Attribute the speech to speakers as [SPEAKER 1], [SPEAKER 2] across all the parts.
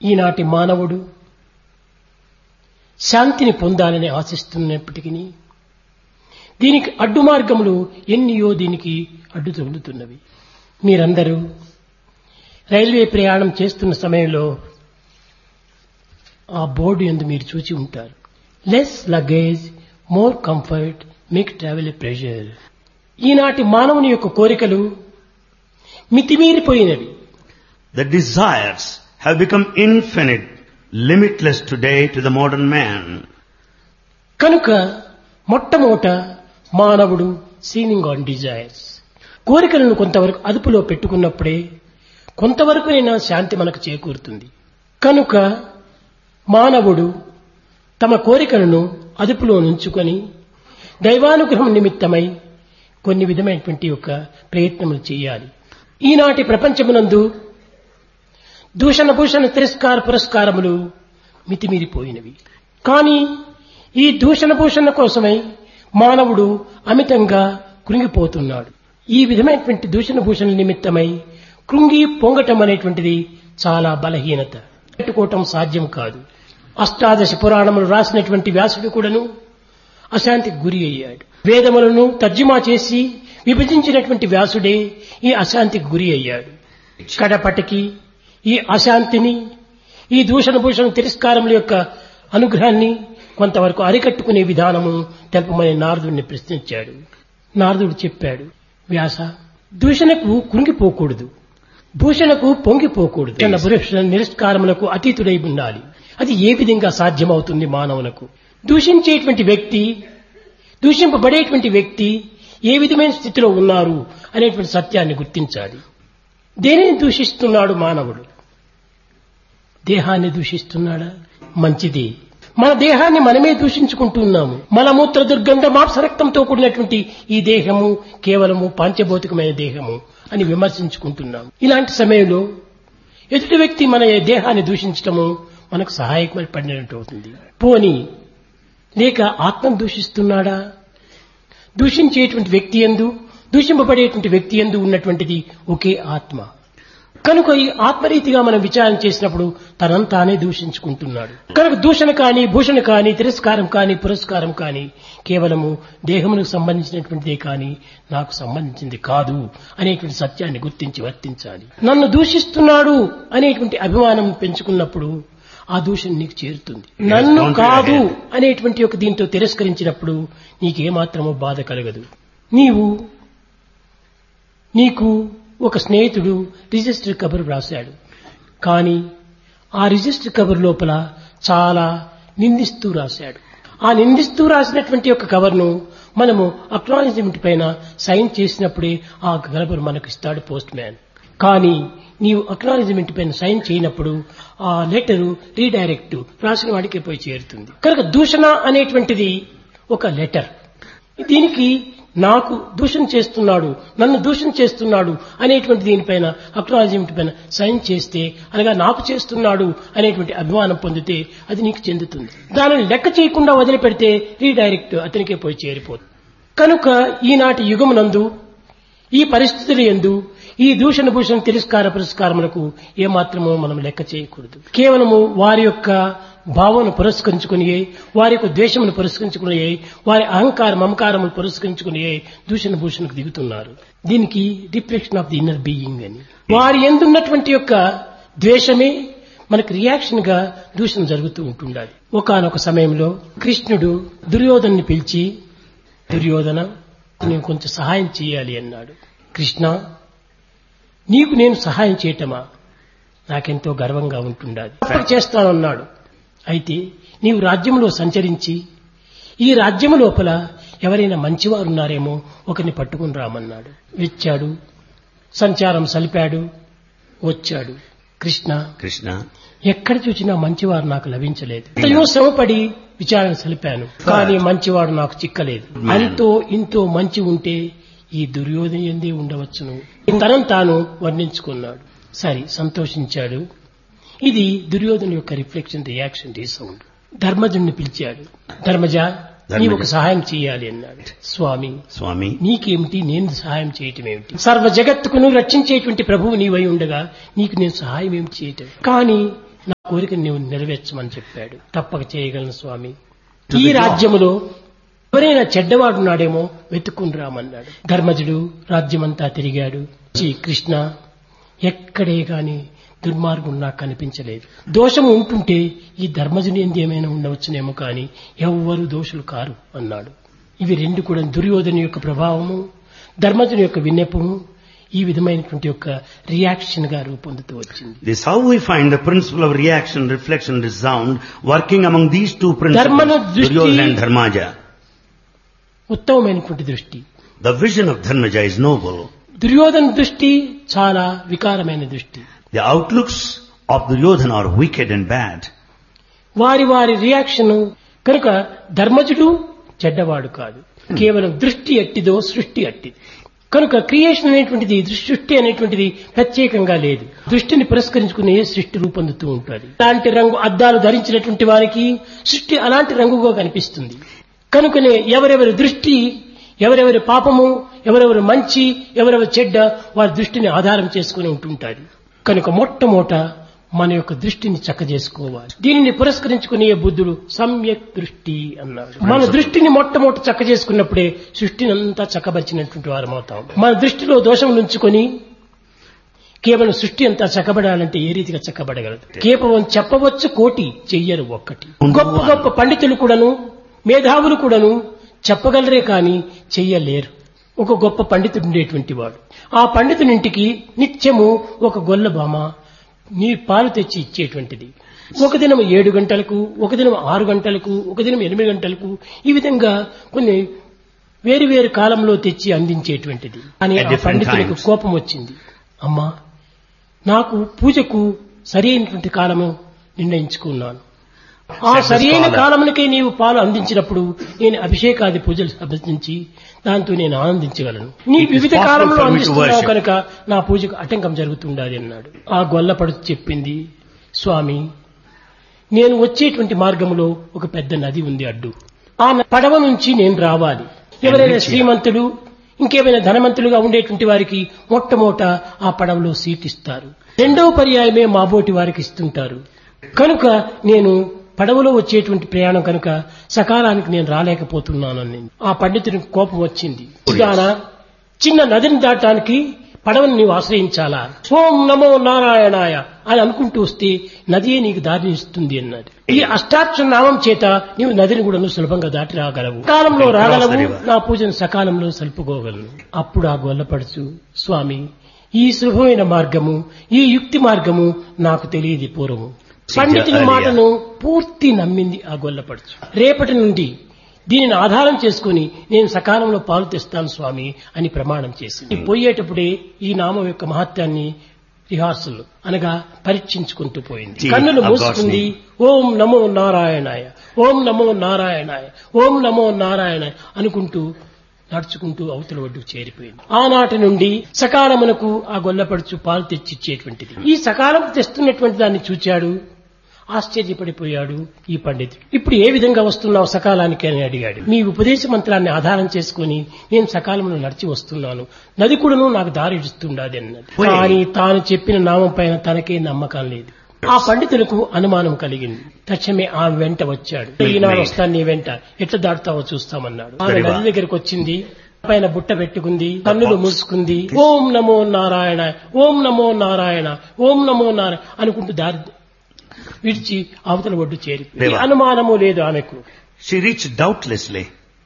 [SPEAKER 1] ఈనాటి మానవుడు శాంతిని పొందాలని ఆశిస్తున్నప్పటికీ దీనికి అడ్డు మార్గములు ఎన్నియో దీనికి అడ్డు తగులుతున్నవి మీరందరూ రైల్వే ప్రయాణం చేస్తున్న సమయంలో ఆ బోర్డు ఎందు మీరు చూచి ఉంటారు less luggage more comfort make travel pleasure ఈనాటి మానవుని యొక్క కోరికలు మితిమీరిపోయినవి
[SPEAKER 2] The desires have become infinite, limitless today to the modern man.
[SPEAKER 1] కనుక మొట్టమొదట మానవుడు సీనింగ్ ఆన్ డిజైర్స్ కోరికలను కొంతవరకు అదుపులో పెట్టుకున్నప్పుడే కొంతవరకునైనా శాంతి మనకు చేకూరుతుంది కనుక మానవుడు తమ కోరికలను అదుపులో నుంచుకొని దైవానుగ్రహం నిమిత్తమై కొన్ని విధమైనటువంటి యొక్క ప్రయత్నములు చేయాలి ఈనాటి ప్రపంచమునందు దూషణ భూషణ తిరస్కార పురస్కారములు మితిమీరిపోయినవి కానీ ఈ దూషణ భూషణ కోసమై మానవుడు అమితంగా కృంగిపోతున్నాడు ఈ విధమైనటువంటి దూషణ భూషణ నిమిత్తమై కృంగి పొంగటం అనేటువంటిది చాలా బలహీనత పెట్టుకోవటం సాధ్యం కాదు అష్టాదశ పురాణములు రాసినటువంటి వ్యాసుడు కూడాను అశాంతికి గురి అయ్యాడు వేదములను తర్జుమా చేసి విభజించినటువంటి వ్యాసుడే ఈ అశాంతికి గురి అయ్యాడు కడపటికి ఈ అశాంతిని ఈ దూషణ భూషణ తిరస్కారముల యొక్క అనుగ్రహాన్ని కొంతవరకు అరికట్టుకునే విధానము తెలుపమని నారదుడిని ప్రశ్నించాడు నారదుడు చెప్పాడు వ్యాస దూషణకు కృంగిపోకూడదు భూషణకు పొంగిపోకూడదు తన భూషణ నిరస్కారములకు అతీతుడై ఉండాలి అది ఏ విధంగా సాధ్యమవుతుంది మానవులకు దూషించేటువంటి వ్యక్తి దూషింపబడేటువంటి వ్యక్తి ఏ విధమైన స్థితిలో ఉన్నారు అనేటువంటి సత్యాన్ని గుర్తించాలి దేనిని దూషిస్తున్నాడు మానవుడు దేహాన్ని దూషిస్తున్నాడా మంచిది మన దేహాన్ని మనమే దూషించుకుంటున్నాము మలమూత్ర దుర్గంధ మాంసరక్తంతో కూడినటువంటి ఈ దేహము కేవలము పాంచభౌతికమైన దేహము అని విమర్శించుకుంటున్నాము ఇలాంటి సమయంలో ఎదుటి వ్యక్తి మన దేహాన్ని దూషించటము మనకు సహాయపడినట్టు అవుతుంది పోని లేక ఆత్మను దూషిస్తున్నాడా దూషించేటువంటి వ్యక్తి ఎందు దూషింపబడేటువంటి వ్యక్తి ఎందు ఉన్నటువంటిది ఒకే ఆత్మ కనుక ఈ ఆత్మరీతిగా మనం విచారణ చేసినప్పుడు తనంతానే దూషించుకుంటున్నాడు కనుక దూషణ కానీ భూషణ కానీ తిరస్కారం కానీ పురస్కారం కానీ కేవలము దేహమునకు సంబంధించినటువంటిదే కానీ నాకు సంబంధించింది కాదు అనేటువంటి సత్యాన్ని గుర్తించి వర్తించాలి నన్ను దూషిస్తున్నాడు అనేటువంటి అభిమానం పెంచుకున్నప్పుడు ఆ దూషణ నీకు చేరుతుంది నన్ను కాదు అనేటువంటి ఒక దీంతో తిరస్కరించినప్పుడు నీకేమాత్రమో బాధ కలగదు నీవు నీకు ఒక స్నేహితుడు రిజిస్టర్ కబర్ రాశాడు కానీ ఆ రిజిస్టర్ కబర్ లోపల చాలా నిందిస్తూ రాశాడు ఆ నిందిస్తూ రాసినటువంటి ఒక కవర్ను మనము అక్నాలజ్మెంట్ పైన సైన్ చేసినప్పుడే ఆ కబర్ మనకు ఇస్తాడు పోస్ట్ మ్యాన్ కానీ నీవు అక్నాలజ్మెంట్ పైన సైన్ చేయనప్పుడు ఆ లెటరు రీడైరెక్ట్ రాసిన వాడికి పోయి చేరుతుంది కనుక దూషణ అనేటువంటిది ఒక లెటర్ దీనికి నాకు దూషణ చేస్తున్నాడు నన్ను దూషణ చేస్తున్నాడు అనేటువంటి దీనిపైన అక్నాలజ్మెంట్ పైన సైన్ చేస్తే అనగా నాకు చేస్తున్నాడు అనేటువంటి అభిమానం పొందితే అది నీకు చెందుతుంది దానిని లెక్క చేయకుండా వదిలిపెడితే రీడైరెక్ట్ అతనికే పోయి చేరిపోతుంది కనుక ఈనాటి యుగమునందు ఈ పరిస్థితుల ఎందు ఈ దూషణ భూషణ తిరస్కార పురస్కారములకు ఏమాత్రమో మనం లెక్క చేయకూడదు కేవలము వారి యొక్క భావన పురస్కరించుకుని వారి యొక్క ద్వేషమును పురస్కరించుకుని వారి అహంకార మమకారములు పురస్కరించుకుని దూషణ భూషణకు దిగుతున్నారు దీనికి reflection of the inner being అని వారి ఎందున్నటువంటి యొక్క ద్వేషమే మనకు రియాక్షన్ గా దూషణ జరుగుతూ ఉంటుండాలి ఒకనొక సమయంలో కృష్ణుడు దుర్యోధన్ని పిలిచి దుర్యోధన నేను కొంచెం సహాయం చేయాలి అన్నాడు కృష్ణ నీకు నేను సహాయం చేయటమా నాకెంతో గర్వంగా ఉంటుండాలి అప్పుడు చేస్తానన్నాడు అయితే నీవు రాజ్యంలో సంచరించి ఈ రాజ్యము లోపల ఎవరైనా మంచివారు ఉన్నారేమో ఒకరిని పట్టుకుని రామన్నాడు వచ్చాడు సంచారం సలిపాడు వచ్చాడు కృష్ణ
[SPEAKER 2] Krishna,
[SPEAKER 1] ఎక్కడ చూసినా మంచివారు నాకు లభించలేదు ఎంతయో శ్రమపడి విచారణ సలిపాను కానీ మంచివాడు నాకు చిక్కలేదు అంతో ఇంతో మంచి ఉంటే ఈ దుర్యోధన ఎందే ఉండవచ్చును తనం తాను వర్ణించుకున్నాడు సరే సంతోషించాడు ఇది దుర్యోధన యొక్క రిఫ్లెక్షన్ రియాక్షన్ సౌండ్ ధర్మజుడిని పిలిచాడు ధర్మజ నీ ఒక సహాయం చేయాలి అన్నాడు స్వామి
[SPEAKER 2] Swami,
[SPEAKER 1] నీకేమిటి నేను సహాయం చేయటం ఏమిటి సర్వ జగత్తుకును రక్షించేటువంటి ప్రభువు నీవై ఉండగా నీకు నేను సహాయం ఏమి చేయటం కానీ కోరికను నీవు నెరవేర్చమని చెప్పాడు తప్పక చేయగలను స్వామి
[SPEAKER 2] To
[SPEAKER 1] ఈ
[SPEAKER 2] the God.
[SPEAKER 1] రాజ్యములో ఎవరైనా చెడ్డవాడున్నాడేమో వెతుక్కుని రామన్నాడు ధర్మజుడు రాజ్యమంతా తిరిగాడు శ్రీ కృష్ణ ఎక్కడే గాని దుర్మార్గం నాకు కనిపించలేదు దోషం ఉంటుంటే ఈ ధర్మజుని ఎందు ఏమైనా ఉండవచ్చునేమో కానీ ఎవ్వరు దోషులు కారు అన్నాడు ఇవి రెండు కూడా దుర్యోధను యొక్క ప్రభావము ధర్మజుని యొక్క విన్నపము ఈ విధమైనటువంటి యొక్క రియాక్షన్ గా రూపొందుతూ వచ్చింది
[SPEAKER 2] This is how we find the principle of reaction, reflection, resound working among these two
[SPEAKER 1] Dharmana
[SPEAKER 2] principles,
[SPEAKER 1] drishti-
[SPEAKER 2] Duryodhana and Dharmaja.
[SPEAKER 1] ఉత్తమమైనటువంటి దృష్టి
[SPEAKER 2] The vision of Dharmaja is noble.
[SPEAKER 1] Duryodhana దృష్టి చాలా వికారమైన దృష్టి
[SPEAKER 2] The outlooks of Duryodhana are wicked and bad.
[SPEAKER 1] వారి వారి reaction కనుక ధర్మజుడు చెడ్డవాడు కాదు కేవలం దృష్టి అట్టిదో సృష్టి అట్టిది కనుక క్రియేషన్ అనేటువంటిది సృష్టి అనేటువంటిది ప్రత్యేకంగా లేదు దృష్టిని పురస్కరించుకునే సృష్టి రూపొందుతూ ఉంటుంది అలాంటి రంగు అద్దాలు ధరించినటువంటి వారికి సృష్టి అలాంటి రంగుగా కనిపిస్తుంది కనుకనే ఎవరెవరి దృష్టి ఎవరెవరి పాపము ఎవరెవరి మంచి ఎవరెవరి చెడ్డ వారి దృష్టిని ఆధారం చేసుకుని ఉంటుంటారు కనుక మొట్టమొదట మన యొక్క దృష్టిని చక్కజేసుకోవాలి దీనిని పురస్కరించుకునే బుద్ధుడు సమ్యక్ దృష్టి అన్నాడు మన దృష్టిని మొట్టమొదట చక్క చేసుకున్నప్పుడే సృష్టిని అంతా చక్కబరిచినటువంటి వారం అవుతాం మన దృష్టిలో దోషం నుంచుకొని కేవలం సృష్టి అంతా చక్కబడాలంటే ఏ రీతిగా చక్కబడగలదు కేవలం చెప్పవచ్చు కోటి చెయ్యరు ఒక్కటి గొప్ప గొప్ప పండితులు కూడాను మేధావులు కూడాను చెప్పగలరే కాని చెయ్యలేరు ఒక గొప్ప పండితుడు ఉండేటువంటి వాడు ఆ పండితునింటికి నిత్యము ఒక గొల్ల బామ నీ పాలు తెచ్చి ఇచ్చేటువంటిది ఒక దినం ఏడు గంటలకు ఒక దినం ఆరు గంటలకు ఒక దినం ఎనిమిది గంటలకు ఈ విధంగా కొన్ని వేరు వేరు కాలంలో తెచ్చి అందించేటువంటిది అని
[SPEAKER 2] At
[SPEAKER 1] ఆ
[SPEAKER 2] different
[SPEAKER 1] పండితులకు
[SPEAKER 2] times.
[SPEAKER 1] కోపం వచ్చింది అమ్మా నాకు పూజకు సరైనటువంటి కాలము నిర్ణయించుకున్నాను ఆ
[SPEAKER 2] Said the
[SPEAKER 1] సరైన
[SPEAKER 2] scholar.
[SPEAKER 1] కాలమునకే నీవు పాలు అందించినప్పుడు నేను అభిషేకాది పూజలు అభ్యసించి దాంతో నేను ఆనందించగలను నీ
[SPEAKER 2] It is
[SPEAKER 1] వివిధ
[SPEAKER 2] possible
[SPEAKER 1] కాలంలో
[SPEAKER 2] for me to
[SPEAKER 1] అందిస్తున్నావు
[SPEAKER 2] worship.
[SPEAKER 1] కనుక నా పూజకు ఆటంకం జరుగుతుండాలి అన్నాడు ఆ గొల్లపడు చెప్పింది స్వామి నేను వచ్చేటువంటి మార్గంలో ఒక పెద్ద నది ఉంది అడ్డు ఆ న- పడవ నుంచి నేను రావాలి ఎవరైనా
[SPEAKER 2] reach here.
[SPEAKER 1] శ్రీమంతులు ఇంకేమైనా ధనవంతులుగా ఉండేటువంటి వారికి మొట్టమొదట ఆ పడవలో సీట్ ఇస్తారు రెండవ పర్యాయమే మాబోటి వారికి ఇస్తుంటారు కనుక నేను పడవలో వచ్చేటువంటి ప్రయాణం కనుక సకాలానికి నేను రాలేకపోతున్నానని ఆ పండితునికి కోపం వచ్చింది గాన చిన్న నదిని దాటడానికి పడవను నీవు ఆశ్రయించాలా ఓం నమో నారాయణాయ అని అనుకుంటూ వస్తే నదియే నీకు దారిని ఇస్తుంది అన్నది ఈ అష్టాక్షర నామం చేత నీవు నదిని కూడా సులభంగా దాటి రాగలవు కాలంలో
[SPEAKER 2] Cross the
[SPEAKER 1] రాగలవు
[SPEAKER 2] river.
[SPEAKER 1] నా పూజను సకాలంలో సలుపుకోగలను అప్పుడు ఆ గొల్లపడుచు స్వామి ఈ సులభమైన మార్గము ఈ యుక్తి మార్గము నాకు తెలియదు పూర్వము పండితుని
[SPEAKER 2] earlier.
[SPEAKER 1] మాటను పూర్తి నమ్మింది ఆ గొల్లపడుచు రేపటి నుండి దీనిని ఆధారం చేసుకుని నేను సకాలంలో పాలు తెస్తాను స్వామి అని ప్రమాణం చేసింది పోయేటప్పుడే ఈ నామం యొక్క మహత్యాన్ని రిహార్సల్ అనగా పరీక్షించుకుంటూ పోయింది
[SPEAKER 2] See,
[SPEAKER 1] కన్నులు
[SPEAKER 2] of God's
[SPEAKER 1] మూసుకుంది
[SPEAKER 2] name.
[SPEAKER 1] ఓం నమో నారాయణాయ ఓం నమో నారాయణాయ ఓం నమో నారాయణ అనుకుంటూ నడుచుకుంటూ అవతల ఒడ్డుకు చేరిపోయింది ఆనాటి నుండి సకాలమునకు ఆ గొల్లపడుచు పాలు తెచ్చిచ్చేటువంటిది ఈ సకాలం తెస్తున్నటువంటి దాన్ని చూచాడు ఆశ్చర్యపడిపోయాడు ఈ పండితుడు ఇప్పుడు ఏ విధంగా వస్తున్నావు సకాలానికి అని అడిగాడు మీ ఉపదేశ మంత్రాన్ని ఆధారం చేసుకుని నేను సకాలంలో నడిచి వస్తున్నాను నది కూడాను నాకు దారి ఇస్తుండాది అన్నది
[SPEAKER 2] Wait.
[SPEAKER 1] కానీ తాను చెప్పిన నామం పైన తనకే నమ్మకం లేదు ఆ పండితులకు అనుమానం కలిగింది తక్షణమే ఆమె వెంట వచ్చాడు ఈనాడు వస్తాను నీ వెంట ఎట్లా దాటుతావో చూస్తామన్నాడు ఆమె
[SPEAKER 2] Very well.
[SPEAKER 1] నది దగ్గరకు వచ్చింది పైన బుట్ట పెట్టుకుంది కన్నులు మూసుకుంది ఓం నమో నారాయణ ఓం నమో నారాయణ ఓం నమో నారాయణ అనుకుంటూ దారి విడిచి అవతల ఒడ్డు చేరి
[SPEAKER 2] దేవా.
[SPEAKER 1] అనుమానము లేదు ఆమెకు
[SPEAKER 2] She reached doubtlessly.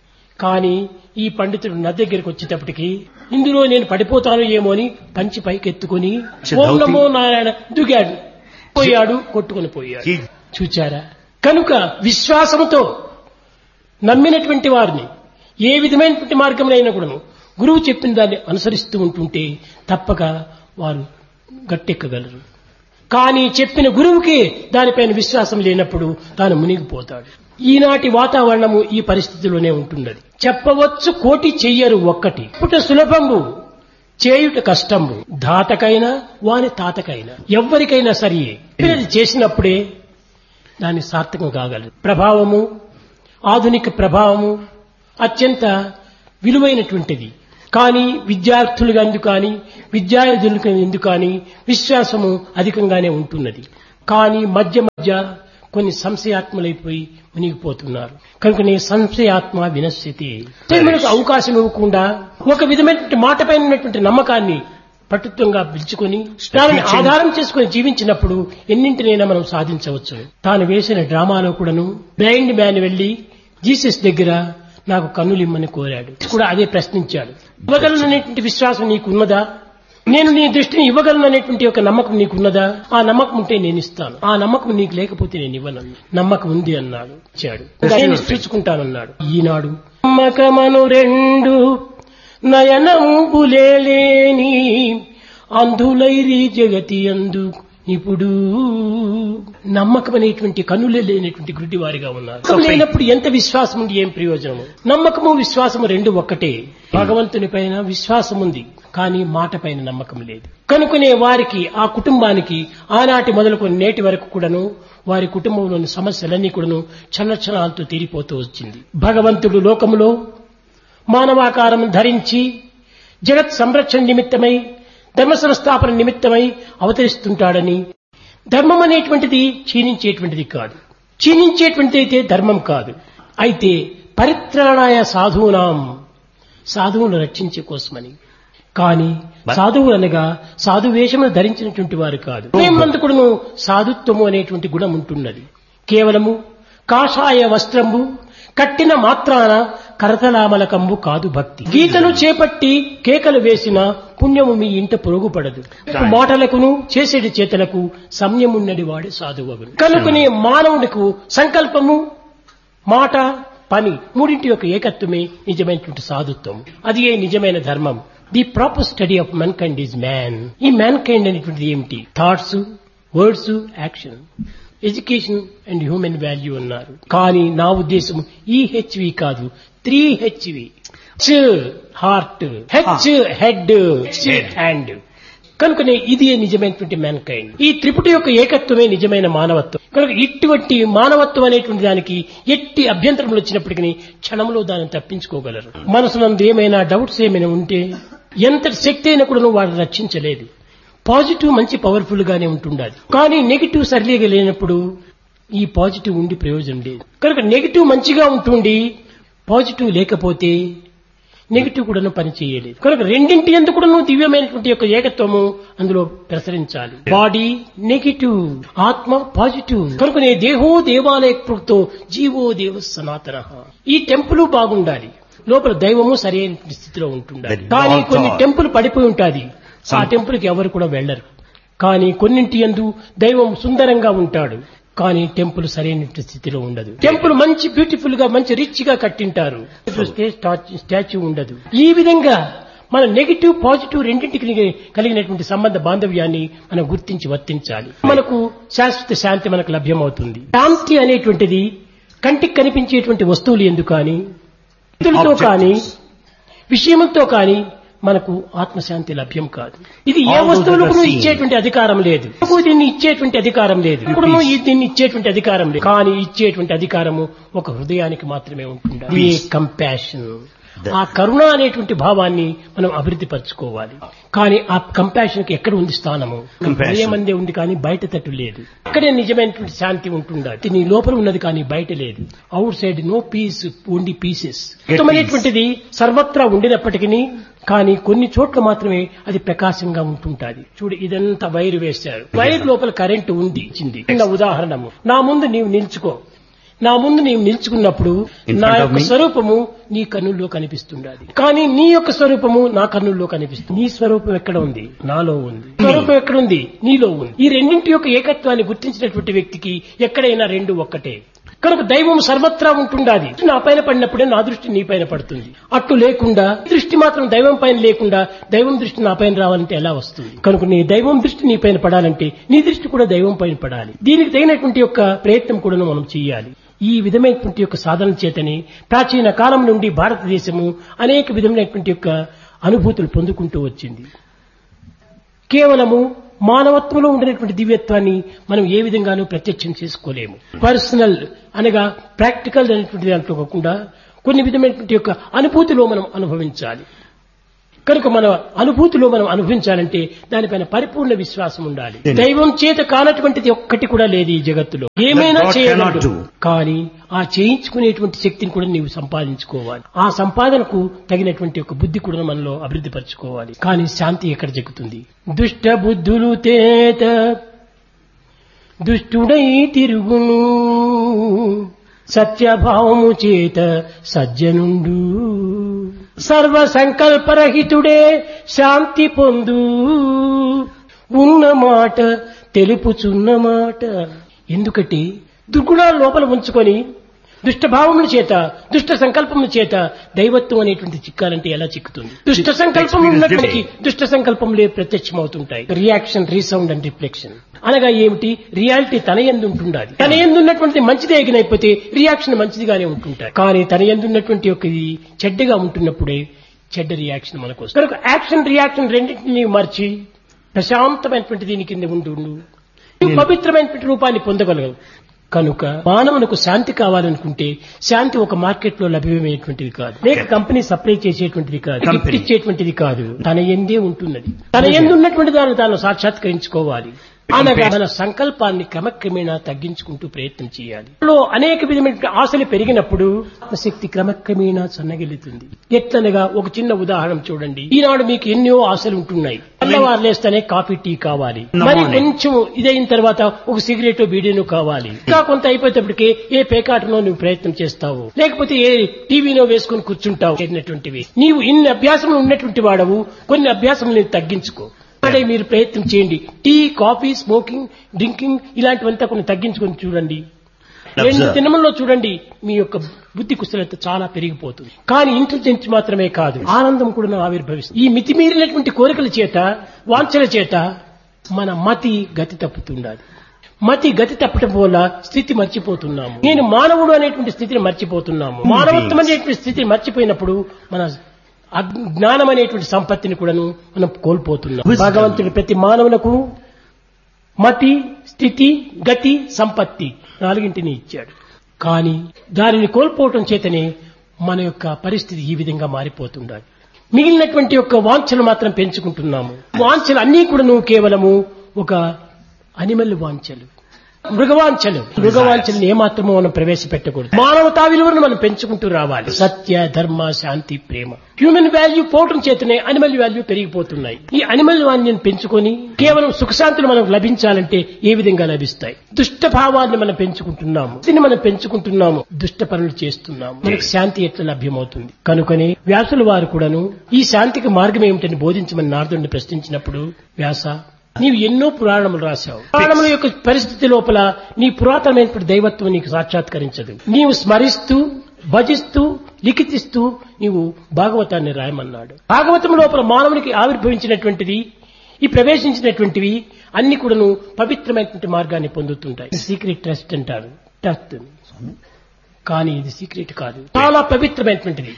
[SPEAKER 1] కానీ ఈ పండితుడు నది దగ్గరికి వచ్చేటప్పటికి ఇందులో నేను పడిపోతాను ఏమో అని పంచి పైకెత్తుకుని
[SPEAKER 2] చి-
[SPEAKER 1] ఓం
[SPEAKER 2] ధౌతి.
[SPEAKER 1] నమో నారాయణ దిగాడు పోయాడు కొట్టుకుని పోయాడు
[SPEAKER 2] He
[SPEAKER 1] చూచారా కనుక విశ్వాసముతో నమ్మినటువంటి వారిని ఏ విధమైనటువంటి మార్గంలో కూడాను గురువు చెప్పిన దాన్ని అనుసరిస్తూ ఉంటుంటే తప్పక వారు గట్టెక్కగలరు కానీ చెప్పిన గురువుకే దానిపైన విశ్వాసం లేనప్పుడు తాను మునిగిపోతాడు ఈనాటి వాతావరణము ఈ పరిస్థితిలోనే ఉంటున్నది చెప్పవచ్చు కోటి చెయ్యరు ఒక్కటి పుట సులభంగు చేయుట కష్టంబు ధాతకైనా వాని తాతకైనా ఎవ్వరికైనా సరే ఇది చేసినప్పుడే దాన్ని సార్థకం కాగలదు ప్రభావము ఆధునిక ప్రభావము అత్యంత విలువైనటువంటిది కానీ విద్యార్థులుగా ఎందుకు కానీ విద్యార్థులకు ఎందుకు కానీ విశ్వాసము అధికంగానే ఉంటున్నది కానీ మధ్య మధ్య కొన్ని సంశయాత్మలైపోయి మునిగిపోతున్నారు కనుక నీ సంశయాత్మ వినశ్యతి మనకు అవకాశం ఇవ్వకుండా ఒక విధమైనటువంటి మాట పైన ఉన్నటువంటి నమ్మకాన్ని పట్టుత్వంగా పిలుచుకొని దానిని ఆధారం చేసుకుని జీవించినప్పుడు ఎన్నింటినైనా మనం సాధించవచ్చు తాను వేసిన డ్రామాలో కూడాను బ్లైండ్ మ్యాన్ వెళ్లి జీసస్ దగ్గర నాకు కన్నులిమ్మని కోరాడు కూడా అదే ప్రశ్నించాడు ఇవ్వగలననేటువంటి విశ్వాసం నీకున్నదా నేను నీ దృష్టిని ఇవ్వగలననేటువంటి ఒక నమ్మకం నీకున్నదా ఆ నమ్మకం ఉంటే నేను ఇస్తాను ఆ నమ్మకం నీకు లేకపోతే నేను ఇవ్వను నమ్మకం ఉంది అన్నాడు ఇచ్చాడు నేను చూసుకుంటానన్నాడు ఈనాడు నమ్మకమను రెండు నయనంబులేని అందులైరి జగతి అందు ఇప్పుడు నమ్మకం అనేటువంటి కన్నులే లేనటువంటి గుడ్డి వారిగా ఉన్నారు నమ్మకం లేనప్పుడు ఎంత విశ్వాసం ఉంది ఏం ప్రయోజనము నమ్మకము విశ్వాసము రెండు ఒక్కటే భగవంతుని పైన విశ్వాసం ఉంది కానీ మాట పైన నమ్మకం లేదు కనుకునే వారికి ఆ కుటుంబానికి ఆనాటి మొదలుకొని నేటి వరకు కూడాను వారి కుటుంబంలోని సమస్యలన్నీ కూడాను చల్లచలాలతో తీరిపోతూ వచ్చింది భగవంతుడు లోకములో మానవాకారం ధరించి జగత్ సంరక్షణ నిమిత్తమై ధర్మ సంస్థాపన నిమిత్తమై అవతరిస్తుంటాడని ధర్మం అనేటువంటిది క్షీణించేటువంటిది కాదు క్షీణించేటువంటిది అయితే ధర్మం కాదు అయితే పరిత్రాణాయ సాధువునాం సాధువులను రక్షించే కోసమని కానీ సాధువులు అనగా సాధు వేషమును ధరించినటువంటి వారు కాదు ప్రేమంతకుడును సాధుత్వము అనేటువంటి గుణం ఉంటున్నది కేవలము కాషాయ వస్త్రంబు కట్టిన మాత్రాన కరతలామలకంబు కాదు భక్తి గీతను చేపట్టి కేకలు వేసిన పుణ్యము మీ ఇంట పొరుగుపడదు మాటలకును చేసేటి చేతలకు సంయమున్నడి వాడే సాధువగును కనుకనే మానవుడికు సంకల్పము మాట పని మూడింటి యొక్క ఏకత్వమే నిజమైనటువంటి సాధుత్వం అది ఏ నిజమైన ధర్మం the proper study of mankind is man ఈ మ్యాన్ కైండ్ అనేటువంటిది ఏమిటి thoughts words action education and human value అన్నారు కానీ నా ఉద్దేశం ఈ హెచ్వి కాదు three HV heart H head hand కనుకనే ఇది నిజమైనటువంటి మ్యాన్ కైండ్ ఈ త్రిపుటి యొక్క ఏకత్వమే నిజమైన మానవత్వం కనుక ఇటువంటి మానవత్వం అనేటువంటి దానికి ఎట్టి అభ్యంతరములు వచ్చినప్పటికీ క్షణంలో దాన్ని తప్పించుకోగలరు మనసునందు ఏమైనా డౌట్స్ ఏమైనా ఉంటే ఎంతటి శక్తి అయినా కూడా వాడిని రక్షించలేదు పాజిటివ్ మంచి పవర్ఫుల్ గానే ఉంటుండాలి కానీ నెగిటివ్ సరిలేగా లేనప్పుడు ఈ పాజిటివ్ ఉండి ప్రయోజనం లేదు కనుక నెగిటివ్ మంచిగా ఉంటుండి పాజిటివ్ లేకపోతే నెగిటివ్ కూడాను పని చేయలేదు కనుక రెండింటి ఎందుకు కూడాను దివ్యమైనటువంటి యొక్క ఏకత్వము అందులో ప్రసరించాలి బాడీ నెగిటివ్ ఆత్మ పాజిటివ్ కనుకనే దేహో దేవాలయ కృతో జీవో దేవ సనాతన ఈ టెంపుల్ బాగుండాలి లోపల దైవము సరైన స్థితిలో ఉంటుండాలి కానీ కొన్ని టెంపుల్ పడిపోయి ఉంటాది ఆ టెంపుల్ కి ఎవరు కూడా వెళ్లరు కానీ కొన్నింటి ఎందు దైవం సుందరంగా ఉంటాడు కానీ టెంపుల్ సరైన స్థితిలో ఉండదు టెంపుల్ మంచి బ్యూటిఫుల్ గా మంచి రిచ్ గా కట్టింటారు స్టాచ్యూ ఉండదు ఈ విధంగా మన నెగిటివ్ పాజిటివ్ రెండింటికి కలిగినటువంటి సంబంధ బాంధవ్యాన్ని మనం గుర్తించి వర్తించాలి మనకు శాశ్వత శాంతి మనకు లభ్యమవుతుంది శాంతి అనేటువంటిది కంటికి కనిపించేటువంటి వస్తువులు ఎందుకు కానీ వ్యక్తులతో కానీ విషయములతో కానీ మనకు ఆత్మశాంతి లభ్యం కాదు ఇది ఏ వస్తువులకు ఇచ్చేటువంటి అధికారం లేదు దీన్ని ఇచ్చేటువంటి అధికారం లేదు ఇప్పుడు దీన్ని ఇచ్చేటువంటి అధికారం లేదు కానీ ఇచ్చేటువంటి అధికారము ఒక హృదయానికి మాత్రమే ఉంటుంది కంపాషన్ ఆ కరుణ అనేటువంటి భావాన్ని మనం అభివృద్ధి పరచుకోవాలి కానీ ఆ కంపాషన్ కి ఎక్కడ ఉంది స్థానము హృదయమందే ఉంది కానీ బయట తట్టు లేదు అక్కడే నిజమైనటువంటి శాంతి ఉంటుండాలి నీ లోపల ఉన్నది కానీ బయట లేదు outside no peace only pieces అనేటువంటిది సర్వత్రా ఉండినప్పటికీ కానీ కొన్ని చోట్ల మాత్రమే అది ప్రకాశంగా ఉంటుంటాది చూడు ఇదంతా వైర్ వేశారు వైర్ లోపల కరెంటు ఉంది ఇచ్చింది చిన్న ఉదాహరణము నా ముందు నీవు నిల్చుకో నా ముందు నీవు నిల్చుకున్నప్పుడు నా యొక్క స్వరూపము నీ కన్నుల్లో కనిపిస్తుండాలి కానీ నీ యొక్క స్వరూపము నా కన్నుల్లో కనిపిస్తుంది నీ స్వరూపం ఎక్కడ ఉంది నాలో ఉంది స్వరూపం ఎక్కడ ఉంది నీలో ఉంది ఈ రెండింటి యొక్క ఏకత్వాన్ని గుర్తించినటువంటి వ్యక్తికి ఎక్కడైనా రెండు ఒక్కటే కనుక దైవం సర్వత్రా ఉంటుండాది నా పైన పడినప్పుడే నా దృష్టి నీ పైన పడుతుంది అట్టు లేకుండా దృష్టి మాత్రం దైవం పైన లేకుండా దైవం దృష్టి నా పైన రావాలంటే ఎలా వస్తుంది కనుక నీ దైవం దృష్టి నీ పైన పడాలంటే నీ దృష్టి కూడా దైవం పైన పడాలి దీనికి తగినటువంటి యొక్క ప్రయత్నం కూడా మనం చేయాలి ఈ విధమైనటువంటి యొక్క సాధన చేతని ప్రాచీన కాలం నుండి భారతదేశము అనేక విధమైనటువంటి యొక్క అనుభూతులు పొందుకుంటూ వచ్చింది కేవలము మానవత్వంలో ఉండినటువంటి దివ్యత్వాన్ని మనం ఏ విధంగానూ ప్రత్యక్షం చేసుకోలేము పర్సనల్ అనగా ప్రాక్టికల్ అనేటువంటి దాంట్లో కాకుండా కొన్ని విధమైనటువంటి యొక్క అనుభూతిలో మనం అనుభవించాలి కనుక మన అనుభూతిలో మనం అనుభవించాలంటే దానిపైన పరిపూర్ణ విశ్వాసం ఉండాలి
[SPEAKER 2] Then-
[SPEAKER 1] దైవం చేత కానటువంటిది ఒక్కటి కూడా లేదు ఈ జగత్తులో ఏమైనా
[SPEAKER 2] God
[SPEAKER 1] చేయగలడు
[SPEAKER 2] cannot do.
[SPEAKER 1] కానీ ఆ చేయించుకునేటువంటి శక్తిని కూడా నీవు సంపాదించుకోవాలి ఆ సంపాదనకు తగినటువంటి ఒక బుద్ధి కూడా మనలో అభివృద్ధి పరచుకోవాలి కానీ శాంతి ఎక్కడ జరుగుతుంది దుష్ట బుద్ధులు తేత దుష్టుడై తిరుగును సత్యభావము చేత సజ్జనుండు సర్వ సంకల్పరహితుడే శాంతి పొందు ఉన్న మాట తెలుపుచున్న మాట ఎందుకంటే దుర్గుణాలు లోపల ఉంచుకొని దుష్టభావముల చేత దుష్ట సంకల్పముల చేత దైవత్వం అనేటువంటి చిక్కాలంటే ఎలా చిక్కుతుంది దుష్ట సంకల్పం ఉన్నటువంటి దుష్ట సంకల్పములే ప్రత్యక్షమవుతుంటాయి రియాక్షన్ రీసౌండ్ అండ్ రిఫ్లెక్షన్ అనగా ఏమిటి రియాలిటీ తన ఎందు ఉంటుండాలి తన ఎందు ఉన్నటువంటి మంచిదే ఎగినైపోతే రియాక్షన్ మంచిదిగానే ఉంటుంటాయి కానీ తన ఎందు ఉన్నటువంటి ఒక ఇది చెడ్డగా ఉంటున్నప్పుడే చెడ్డ రియాక్షన్ మనకు వస్తుంది కనుక యాక్షన్ రియాక్షన్ రెండింటినీ మర్చి ప్రశాంతమైనటువంటి దీని కింద ఉండు నువ్వు పవిత్రమైనటువంటి రూపాన్ని పొందగలగవు కనుక మానవులకు శాంతి కావాలనుకుంటే శాంతి ఒక మార్కెట్ లో లభ్యమయ్యేటువంటిది కాదు లేక కంపెనీ సప్లై చేసేటువంటిది కాదు
[SPEAKER 2] Company.
[SPEAKER 1] గిఫ్ట్ ఇచ్చేటువంటిది కాదు తన ఎందే ఉంటున్నది తన ఎందు ఉన్నటువంటి దాన్ని తాను సాక్షాత్కరించుకోవాలి అనగా మన సంకల్పాన్ని క్రమక్రమేణా తగ్గించుకుంటూ ప్రయత్నం చేయాలి లో అనేక విధమైన ఆశలు పెరిగినప్పుడు శక్తి క్రమక్రమేణా సన్నగిల్లుతుంది ఎట్లనగా ఒక చిన్న ఉదాహరణ చూడండి ఈనాడు మీకు ఎన్నో ఆశలు ఉంటున్నాయి తెల్లవారు లేస్తేనే కాఫీ టీ కావాలి
[SPEAKER 2] In the
[SPEAKER 1] మరి
[SPEAKER 2] morning.
[SPEAKER 1] కొంచెం ఇదైన తర్వాత ఒక సిగరెట్ బీడీను కావాలి ఇంకా కొంత అయిపోయేటప్పటికి ఏ పేకాటనో నువ్వు ప్రయత్నం చేస్తావు లేకపోతే ఏ టీవీలో వేసుకుని కూర్చుంటావు చేరినటువంటివి నీవు ఇన్ని అభ్యాసములు ఉన్నటువంటి వాడవు కొన్ని అభ్యాసములు తగ్గించుకో అదే మీరు ప్రయత్నం చేయండి టీ కాఫీ స్మోకింగ్ డ్రింకింగ్ ఇలాంటివంతా కొన్ని తగ్గించుకొని చూడండి రెండు
[SPEAKER 2] Observe.
[SPEAKER 1] దినముల్లో చూడండి మీ యొక్క బుద్ధి కుశలత చాలా పెరిగిపోతుంది కానీ ఇంటెలిజెన్స్ మాత్రమే కాదు ఆనందం కూడా ఆవిర్భవిస్తుంది ఈ మితిమీరినటువంటి కోరికల చేత వాంఛల చేత మన మతి గతి తప్పుతుండాలి మతి గతి తప్పటం వల్ల స్థితి మర్చిపోతున్నాము నేను మానవుడు అనేటువంటి స్థితిని మర్చిపోతున్నాము మానవత్వం అనేటువంటి స్థితిని మర్చిపోయినప్పుడు మన అగ్- జ్ఞానం అనేటువంటి సంపత్తిని కూడాను మనం కోల్పోతున్నాం
[SPEAKER 2] Wisdom.
[SPEAKER 1] భగవంతుడు ప్రతి మానవులకు మతి స్థితి గతి సంపత్తి నాలుగింటిని ఇచ్చాడు కానీ దానిని కోల్పోవటం చేతనే మన యొక్క పరిస్థితి ఈ విధంగా మారిపోతుండాలి మిగిలినటువంటి యొక్క వాంఛలు మాత్రం పెంచుకుంటున్నాము వాంఛలు అన్నీ కూడా నువ్వు కేవలము ఒక అనిమల్ వాంఛలు మృగవాంఛలు మృగవాంఛలను ఏమాత్రమో మనం ప్రవేశపెట్టకూడదు మానవతా విలువలను మనం పెంచుకుంటూ రావాలి సత్య ధర్మ శాంతి ప్రేమ హ్యూమన్ వాల్యూ పోవటం చేతనే అనిమల్ వాల్యూ పెరిగిపోతున్నాయి ఈ అనిమల్ వాల్యూని పెంచుకొని కేవలం సుఖశాంతులు మనకు లభించాలంటే ఏ విధంగా లభిస్తాయి దుష్ట భావాన్ని మనం పెంచుకుంటున్నాము దీన్ని మనం పెంచుకుంటున్నాము దుష్ట పనులు చేస్తున్నాము మనకు శాంతి ఎట్లా లభ్యమవుతుంది కనుకనే వ్యాసుల వారు కూడాను ఈ శాంతికి మార్గం ఏమిటని బోధించమని నారదుడిని ప్రశ్నించినప్పుడు వ్యాస నీవు ఎన్నో పురాణములు రాశావు పురాణముల యొక్క పరిస్థితి లోపల నీ పురాతనమైనటువంటి దైవత్వం నీకు సాక్షాత్కరించదు నీవు స్మరిస్తూ భజిస్తూ లిఖితిస్తూ నీవు భాగవతాన్ని రాయమన్నాడు భాగవతం లోపల మానవునికి ఆవిర్భవించినటువంటిది ఈ ప్రవేశించినటువంటివి అన్ని కూడాను పవిత్రమైనటువంటి మార్గాన్ని పొందుతుంటాయి సీక్రెట్ ట్రస్ట్ అంటారు ట్రస్ట్ కానీ ఇది సీక్రెట్ కాదు చాలా పవిత్రమైనటువంటిది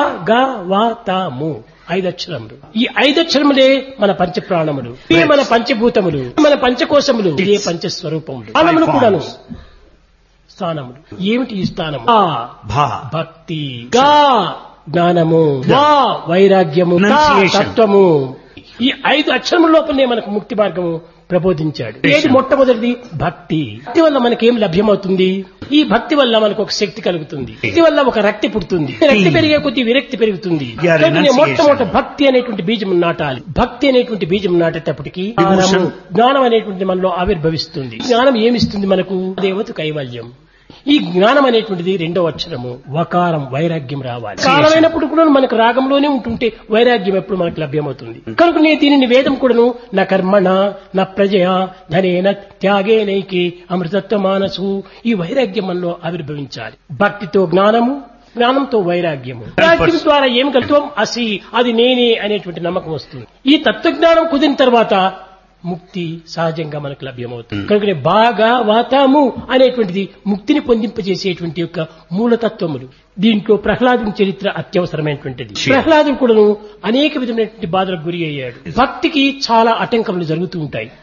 [SPEAKER 1] భాగవతము ఐదక్షరములు ఈ ఐదక్షరములే మన పంచప్రాణములు ఇవే మన పంచభూతములు మన పంచకోశములు ఇదే పంచస్వరూపములు స్థానములు కూడాను స్థానములు ఏమిటి ఈ స్థానము ఆ
[SPEAKER 2] Bha.
[SPEAKER 1] భక్తి గా జ్ఞానము వా వైరాగ్యము తా
[SPEAKER 2] Renunciation.
[SPEAKER 1] తత్వము ఈ ఐదు అక్షరముల లోపలనే మనకు ముక్తి మార్గము ప్రబోధించాడు ఏది మొట్టమొదటిది భక్తి భక్తి వల్ల మనకేం లభ్యమవుతుంది ఈ భక్తి వల్ల మనకు ఒక శక్తి కలుగుతుంది భక్తి వల్ల ఒక రక్తి పుడుతుంది రక్తి పెరిగే కొద్దీ విరక్తి పెరుగుతుంది
[SPEAKER 2] Yeah,
[SPEAKER 1] కనుక
[SPEAKER 2] renunciation.
[SPEAKER 1] మొట్టమొదటి భక్తి అనేటువంటి బీజం నాటాలి భక్తి అనేటువంటి బీజం నాటేటప్పటికి
[SPEAKER 2] Devotion.
[SPEAKER 1] జ్ఞానము, జ్ఞానం అనేటువంటి మనలో ఆవిర్భవిస్తుంది జ్ఞానం ఏమిస్తుంది మనకు దేవత కైవల్యం ఈ జ్ఞానం అనేటువంటిది రెండో అక్షరము వకారం వైరాగ్యం రావాలి కాలమైనప్పుడు కూడా మనకు రాగంలోనే ఉంటుంటే వైరాగ్యం ఎప్పుడు మనకు లభ్యమవుతుంది కనుక నేను దీనిని వేదం కూడాను నా కర్మణ నా ప్రజయ ధనేన త్యాగేనైకి అమృతత్వ మానసు ఈ వైరాగ్యం మనలో ఆవిర్భవించాలి భక్తితో జ్ఞానము జ్ఞానంతో వైరాగ్యము వైరాగ్యం ద్వారా ఏం కలుగుతాం అసి అది నేనే అనేటువంటి నమ్మకం వస్తుంది ఈ తత్వజ్ఞానం కుదిరిన తర్వాత ముక్తి సహజంగా మనకు లభ్యమవుతుంది కనుక బాగా వాతాము అనేటువంటిది ముక్తిని పొందింపజేసేటువంటి యొక్క మూలతత్వములు దీంట్లో ప్రహ్లాదుని చరిత్ర అత్యవసరమైనటువంటిది
[SPEAKER 2] Sure.
[SPEAKER 1] ప్రహ్లాదుడు కూడాను అనేక విధమైనటువంటి బాధలకు గురి అయ్యాడు భక్తికి చాలా ఆటంకములు జరుగుతూ ఉంటాయి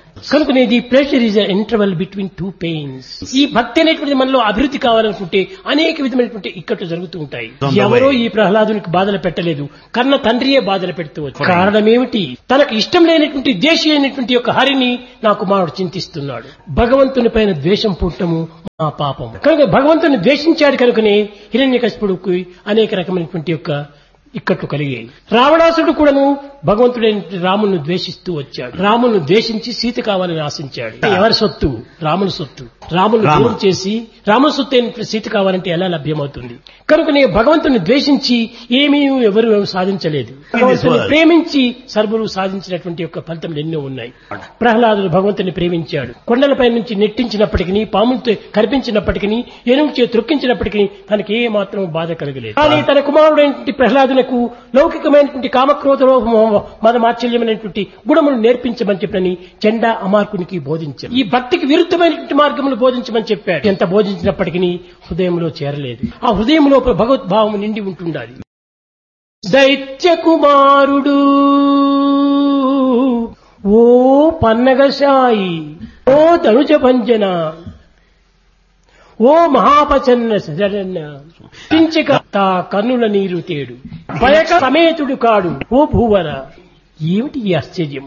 [SPEAKER 1] కనుక ఇది pleasure is interval between two pains ఈ భక్తి అనేటువంటి మనలో అభివృద్ధి కావాలనుకుంటే అనేక విధమైనటువంటి ఇక్కట్లు జరుగుతూ ఉంటాయి
[SPEAKER 2] On the way.
[SPEAKER 1] ఎవరో ఈ ప్రహ్లాదునికి బాధలు పెట్టలేదు కన్న తండ్రియే బాధలు పెడుతూ వచ్చాడు కారణం ఏమిటి తనకు ఇష్టం లేనటువంటి దేశీ అయినటువంటి యొక్క హరిని నా కుమారుడు చింతిస్తున్నాడు భగవంతుని పైన ద్వేషం పుట్టము మా పాపం కనుక భగవంతుని ద్వేషించాడు కనుకనే హిరణ్యకశిపుడుకు అనేక రకమైనటువంటి యొక్క ఇక్కట్లు కలిగాయి రావణాసుడు కూడాను భగవంతుడైన రామును ద్వేషిస్తూ వచ్చాడు రామును ద్వేషించి సీత కావాలని ఆశించాడు ఎవరి సొత్తు రాముని సొత్తు రామును
[SPEAKER 2] రామ.
[SPEAKER 1] దూరం చేసి రాముని సొత్తు అయిన సీత కావాలంటే ఎలా లభ్యమవుతుంది కనుక నేను భగవంతుని ద్వేషించి ఏమీ ఎవరు సాధించలేదు భగవంతుని
[SPEAKER 2] world.
[SPEAKER 1] ప్రేమించి సర్వులు సాధించినటువంటి యొక్క ఫలితములు ఎన్నో ఉన్నాయి ప్రహ్లాదుడు భగవంతుని ప్రేమించాడు కొండలపై నుంచి నెట్టించినప్పటికీ పాములతో కనిపించినప్పటికీ ఏనుగు చే త్రొక్కించినప్పటికీ తనకి ఏ మాత్రం బాధ కలగలేదు కానీ తన కుమారుడైనటువంటి ప్రహ్లాదులకు లౌకికమైనటువంటి కామక్రోధ లోభ మద మాత్సల్యమైనటువంటి గుణములు నేర్పించమని చెప్పని చెండా అమార్కునికి బోధించారు ఈ భక్తికి విరుద్ధమైనటువంటి మార్గములు బోధించమని చెప్పాడు ఎంత బోధించినప్పటికీ హృదయంలో చేరలేదు ఆ హృదయం లోపల భగవద్భావం నిండి ఉంటుండాలి దైత్య కుమారుడు ఓ పన్నగశాయి ఓ ధనుజ భంజన ఓ మహాపచన్న శరణ్య పించక తా కన్నుల నీరు తేడు భయక సమేతుడు కాడు ఓ భూవర ఏమిటి ఈ ఆశ్చర్యం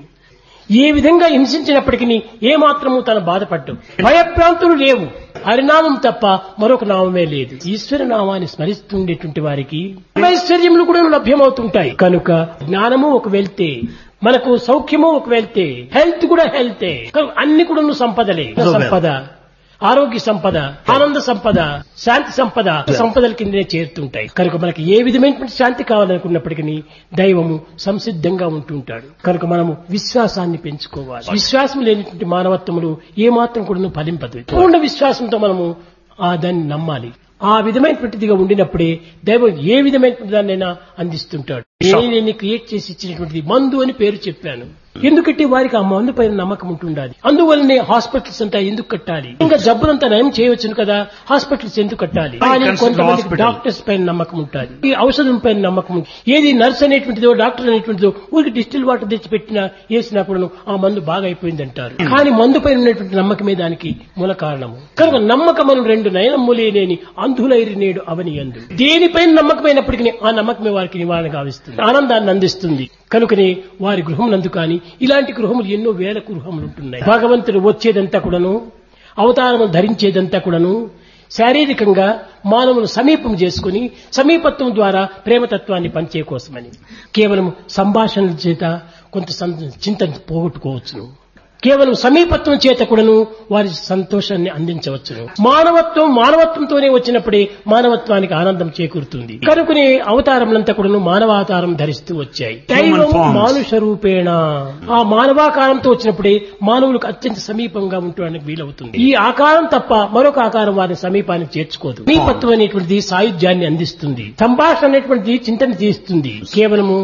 [SPEAKER 1] ఏ విధంగా హింసించినప్పటికీ ఏమాత్రము తన బాధపడ్డం భయప్రాంతులు లేవు హరినామం తప్ప మరొక నామమే లేదు ఈశ్వర నామాన్ని స్మరిస్తుండేటువంటి వారికి ఐశ్వర్యములు కూడా లభ్యమవుతుంటాయి కనుక జ్ఞానము ఒక వెళ్తే మనకు సౌఖ్యము ఒక వెళ్తే హెల్త్ కూడా హెల్తే కనుక అన్ని కూడా సంపదలే సంపద ఆరోగ్య సంపద ఆనంద సంపద శాంతి సంపద సంపదల కిందనే చేరుతుంటాయి కనుక మనకి ఏ విధమైనటువంటి శాంతి కావాలనుకున్నప్పటికీ దైవము సంసిద్ధంగా ఉంటుంటాడు కనుక మనము విశ్వాసాన్ని పెంచుకోవాలి విశ్వాసం లేనటువంటి మానవత్వములు ఏ మాత్రం కూడా ఫలింపదు పూర్ణ విశ్వాసంతో మనము ఆ దాన్ని నమ్మాలి ఆ విధమైనటువంటిదిగా ఉండినప్పుడే దైవం ఏ విధమైనటువంటి దాన్నైనా అందిస్తుంటాడు నేను క్రియేట్ చేసి ఇచ్చినటువంటిది మందు అని పేరు చెప్పాను ఎందుకంటే వారికి ఆ మందు పైన నమ్మకం ఉంటుండాలి అందువల్లనే హాస్పిటల్స్ అంతా ఎందుకు కట్టాలి ఇంకా జబ్బునంతా నయం చేయవచ్చును కదా హాస్పిటల్స్ ఎందుకు కట్టాలి కానీ
[SPEAKER 2] consider
[SPEAKER 1] కొంతమంది
[SPEAKER 2] hospital.
[SPEAKER 1] డాక్టర్స్ పైన నమ్మకం ఉంటుంది ఈ ఔషధం పైన నమ్మకం ఉంటుంది ఏది నర్స్ అనేటువంటిదో డాక్టర్ అనేటువంటిదో ఊరికి డిస్టిల్ వాటర్ తెచ్చి పెట్టినా వేసినా కూడా ఆ మందు బాగా అయిపోయింది అంటారు కానీ మందు పైన ఉన్నటువంటి నమ్మకమే దానికి మూల కారణము కనుక నమ్మకమను రెండు నయనమ్ములేనేని అంధులైరి నేడు అవని అందు దేనిపైన నమ్మకమైనప్పటికీ ఆ నమ్మకమే వారికి నివారణ గావిస్తుంది ఆనందాన్ని అందిస్తుంది కనుకనే వారి గృహములందు కానీ ఇలాంటి గృహములు ఎన్నో వేల గృహములు ఉంటున్నాయి భగవంతుడు వచ్చేదంతా కూడాను అవతారము ధరించేదంతా కూడాను శారీరకంగా మానవును సమీపం చేసుకుని సమీపత్వం ద్వారా ప్రేమతత్వాన్ని పంచే కోసమని కేవలం సంభాషణల చేత కొంత సం- చింతన పోగొట్టుకోవచ్చును కేవలం సమీపత్వం చేత కూడాను వారి సంతోషాన్ని అందించవచ్చును మానవత్వం మానవత్వంతోనే వచ్చినప్పుడే మానవత్వానికి ఆనందం చేకూరుతుంది కనుకనే అవతారములంతా కూడాను మానవావతారం ధరిస్తూ వచ్చాయి దైవం
[SPEAKER 2] forms.
[SPEAKER 1] మానుష రూపేణ ఆ మానవాకారంతో వచ్చినప్పుడే మానవులకు అత్యంత సమీపంగా ఉండడానికి వీలవుతుంది ఈ ఆకారం తప్ప మరొక ఆకారం వారిని సమీపానికి చేర్చుకోదు సమీపత్వం అనేటువంటిది సాయుధ్యాన్ని అందిస్తుంది సంభాషణ అనేటువంటిది చింతన తీస్తుంది కేవలము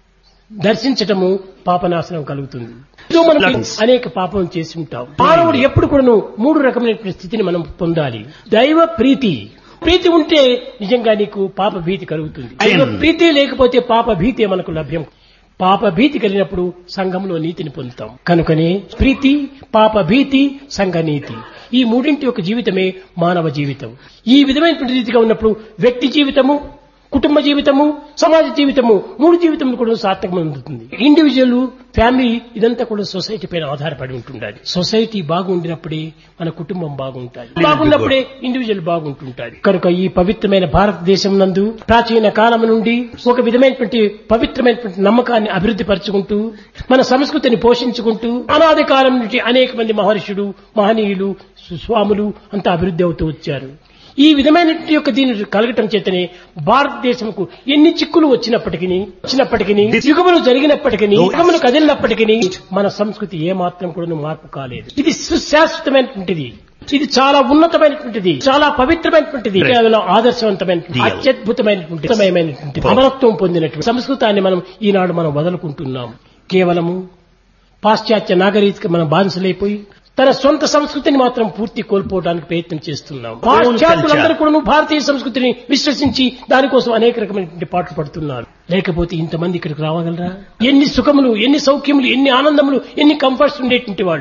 [SPEAKER 1] దర్శించటము పాపనాశనం కలుగుతుంది ఇదో మనం
[SPEAKER 2] Lux.
[SPEAKER 1] అనేక పాపం చేసి ఉంటాం మానవుడు ఎప్పుడు కూడాను మూడు రకమైన స్థితిని మనం పొందాలి దైవ ప్రీతి ప్రీతి ఉంటే నిజంగా నీకు పాప భీతి కలుగుతుంది దైవ
[SPEAKER 2] Sin.
[SPEAKER 1] ప్రీతి లేకపోతే పాప భీతి మనకు లభ్యం పాప భీతి కలిగినప్పుడు సంఘంలో నీతిని పొందుతాం కనుకనే ప్రీతి పాప భీతి సంఘ నీతి ఈ మూడింటి యొక్క జీవితమే మానవ జీవితం ఈ విధమైనటువంటి రీతిగా ఉన్నప్పుడు వ్యక్తి జీవితము కుటుంబ జీవితము సమాజ జీవితము మూడు జీవితములు కూడా సార్థకమవుతుంది ఇండివిజువల్ ఫ్యామిలీ ఇదంతా కూడా సొసైటీ పైన ఆధారపడి ఉంటుండాలి సొసైటీ బాగుండినప్పుడే మన కుటుంబం బాగుంటుంది బాగున్నప్పుడే ఇండివిజువల్ బాగుంటుంటాది కనుక ఈ పవిత్రమైన భారతదేశం నందు ప్రాచీన కాలం నుండి ఒక విధమైనటువంటి పవిత్రమైనటువంటి నమ్మకాన్ని అభివృద్ధి పరుచుకుంటూ మన సంస్కృతిని పోషించుకుంటూ అనాది కాలం నుంచి అనేక మంది మహర్షులు మహనీయులు స్వాములు అంతా అభివృద్ధి అవుతూ వచ్చారు ఈ విధమైనటువంటి యొక్క దీని కలగటం చేతనే భారతదేశంకు ఎన్ని చిక్కులు వచ్చినప్పటికీ వచ్చినప్పటికీ యుగములు జరిగినప్పటికీ యుగములు కదిలినప్పటికీ మన సంస్కృతి ఏ మాత్రం కూడా మార్పు కాలేదు ఇది సుశాశ్వతమైనటువంటిది ఇది చాలా ఉన్నతమైనటువంటిది చాలా పవిత్రమైనటువంటిది కేవలం ఆదర్శవంతమైనటువంటి
[SPEAKER 2] Real.
[SPEAKER 1] అత్యద్భుతమైనటువంటి ఉత్తమమైనటువంటి అమరత్వం పొందినటువంటి సంస్కృతాన్ని మనం ఈనాడు మనం వదులుకుంటున్నాం కేవలము పాశ్చాత్య నాగరిక మనం బానిసలైపోయి తన సొంత సంస్కృతిని మాత్రం పూర్తి కోల్పోవడానికి ప్రయత్నం చేస్తున్నాం పాశ్చాత్యులందరూ కూడా భారతీయ సంస్కృతిని విశ్వసించి దానికోసం అనేక రకమైనటువంటి పాటలు పడుతున్నారు లేకపోతే ఇంతమంది ఇక్కడికి రావగలరా ఎన్ని సుఖములు ఎన్ని సౌఖ్యములు ఎన్ని ఆనందములు ఎన్ని కంఫర్ట్స్ ఉండేటువంటి వాళ్ళు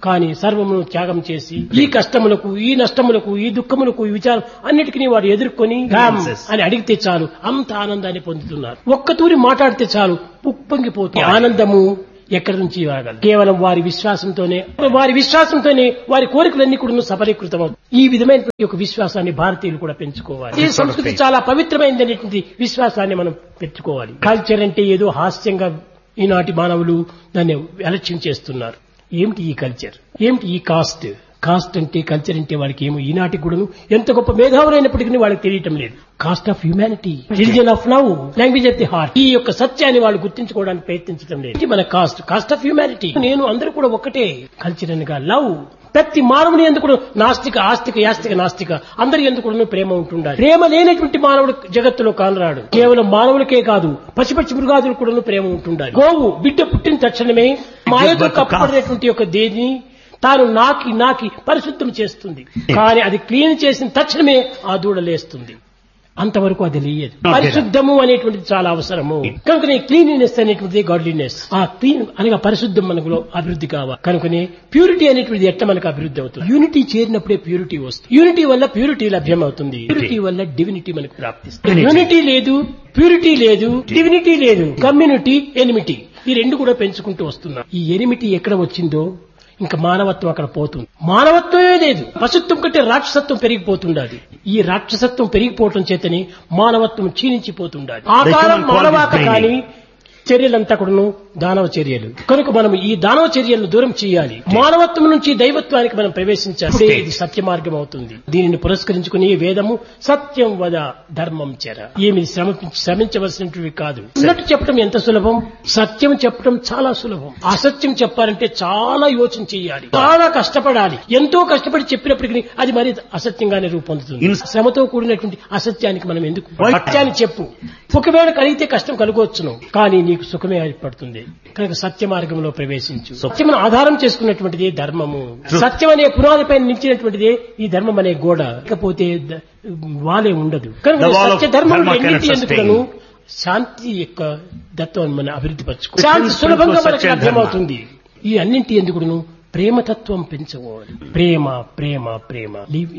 [SPEAKER 1] కానీ సర్వమును త్యాగం చేసి ఈ కష్టములకు ఈ నష్టములకు ఈ దుఃఖములకు ఈ విచారం అన్నిటికీ వారు ఎదుర్కొని రామ్ అని అడిగితే చాలు అంత ఆనందాన్ని పొందుతున్నారు ఒక్క తూరి మాట్లాడితే చాలు ఉప్పొంగిపోతుంది ఆనందము ఎక్కడి నుంచి రాగలదు కేవలం వారి విశ్వాసంతోనే వారి విశ్వాసంతోనే వారి కోరికలన్నీ కూడా సఫలీకృతం ఈ విధమైనటువంటి ఒక విశ్వాసాన్ని భారతీయులు కూడా పెంచుకోవాలి ఈ సంస్కృతి చాలా పవిత్రమైనటువంటి విశ్వాసాన్ని మనం పెంచుకోవాలి కల్చర్ అంటే ఏదో హాస్యంగా ఈనాటి మానవులు దాన్ని అలక్ష్యం చేస్తున్నారు ఏమిటి ఈ కల్చర్ ఏమిటి ఈ కాస్ట్ కాస్ట్ అంటే కల్చర్ అంటే వాళ్ళకి ఏమో ఈనాటి కూడాను ఎంత గొప్ప మేధావులైనప్పటికీ వాళ్ళకి తెలియటం లేదు caste of humanity religion of love language of the heart ఈ యొక్క సత్యాన్ని వాళ్ళు గుర్తించుకోవడానికి ప్రయత్నించడం లేదు ఇది మన కాస్ట్ కాస్ట్ ఆఫ్ హ్యూమానిటీ నేను అందరూ కూడా ఒకటే కల్చర్ అనగా లవ్ ప్రతి మానవుని ఎందుకు కూడా నాస్తిక ఆస్తిక యాస్తిక నాస్తిక అందరి ఎందుకు కూడా ప్రేమ ఉంటుండాలి ప్రేమ లేనటువంటి మానవుడు జగత్తులో కానరాడు కేవలం మానవులకే కాదు పశుపక్షి మృగాదులు కూడా ప్రేమ ఉంటుండాలి గోవు బిడ్డ పుట్టిన తక్షణమే మాయతో కప్పబడినటువంటి యొక్క దేని తాను నాకి నాకి పరిశుద్ధం చేస్తుంది కానీ అది క్లీన్ చేసిన తక్షణమే ఆ దూడ లేస్తుంది అంతవరకు అది లేయదు పరిశుద్ధము అనేటువంటిది చాలా అవసరము కనుకనే క్లీనినెస్ అనేటువంటిది గాడ్లీనెస్ ఆ క్లీన్ అనగా పరిశుద్ధం మనకు అభివృద్ధి కావాలి కనుకనే ప్యూరిటీ అనేటువంటిది ఎట్లా మనకు అభివృద్ధి అవుతుంది యూనిటీ చేరినప్పుడే ప్యూరిటీ వస్తుంది యూనిటీ వల్ల ప్యూరిటీ లభ్యం అవుతుంది ప్యూరిటీ వల్ల డివినిటీ మనకు ప్రాప్తిస్తుంది యూనిటీ లేదు ప్యూరిటీ లేదు డివినిటీ లేదు కమ్యూనిటీ ఎనిమిటీ ఈ రెండు కూడా పెంచుకుంటూ వస్తున్నాం ఈ ఎనిమిటీ ఎక్కడ వచ్చిందో ఇంకా మానవత్వం అక్కడ పోతుంది మానవత్వమే లేదు పశుత్వం కంటే రాక్షసత్వం పెరిగిపోతుండాలి ఈ రాక్షసత్వం పెరిగిపోవటం చేతని మానవత్వం క్షీణించిపోతుండాలి ఆకారం మానవాక కానీ చర్యలంతా కూడాను దానవ చర్యలు కనుక మనం ఈ దానవ చర్యలను దూరం చేయాలి మానవత్వం నుంచి దైవత్వానికి మనం ప్రవేశించాలి అప్పుడే ఇది సత్య మార్గం అవుతుంది దీనిని పురస్కరించుకుని ఈ వేదము సత్యం వద ధర్మం చెర ఏమి శ్రమ శ్రమించవలసినవి కాదు ఉన్నట్టు చెప్పడం ఎంత సులభం సత్యం చెప్పడం చాలా సులభం అసత్యం చెప్పాలంటే చాలా యోచన చేయాలి చాలా కష్టపడాలి ఎంతో కష్టపడి చెప్పినప్పటికీ అది మరి అసత్యంగానే రూపొందుతుంది శ్రమతో కూడినటువంటి అసత్యానికి మనం ఎందుకు సత్యాన్ని చెప్పు ఒకవేళ కలిగితే కష్టం కలుగవచ్చును కానీ నీకు సుఖమే ఏర్పడుతుంది కనుక సత్య మార్గంలో ప్రవేశించు సత్యమును ఆధారం చేసుకున్నటువంటిది ధర్మము సత్యం అనే పునాదిపై నిలిచినటువంటిదే ఈ ధర్మం అనే గోడ ఇకపోతే ద- వాలే ఉండదు కనుక
[SPEAKER 2] The wall of
[SPEAKER 1] సత్య ధర్మం
[SPEAKER 2] dharma cannot
[SPEAKER 1] రెండింటి ఎందుకును
[SPEAKER 2] sustain.
[SPEAKER 1] శాంతి యొక్క దత్వాన్ని మనం అభివృద్ధి పరచుకో శాంతి సులభంగా మనకు
[SPEAKER 2] సత్య ధర్మ.
[SPEAKER 1] లభ్యమవుతుంది ఈ అన్నింటి ఎందుకును ప్రేమతత్వం పెంచుకోవాలి ప్రేమ ప్రేమ ప్రేమ లివ్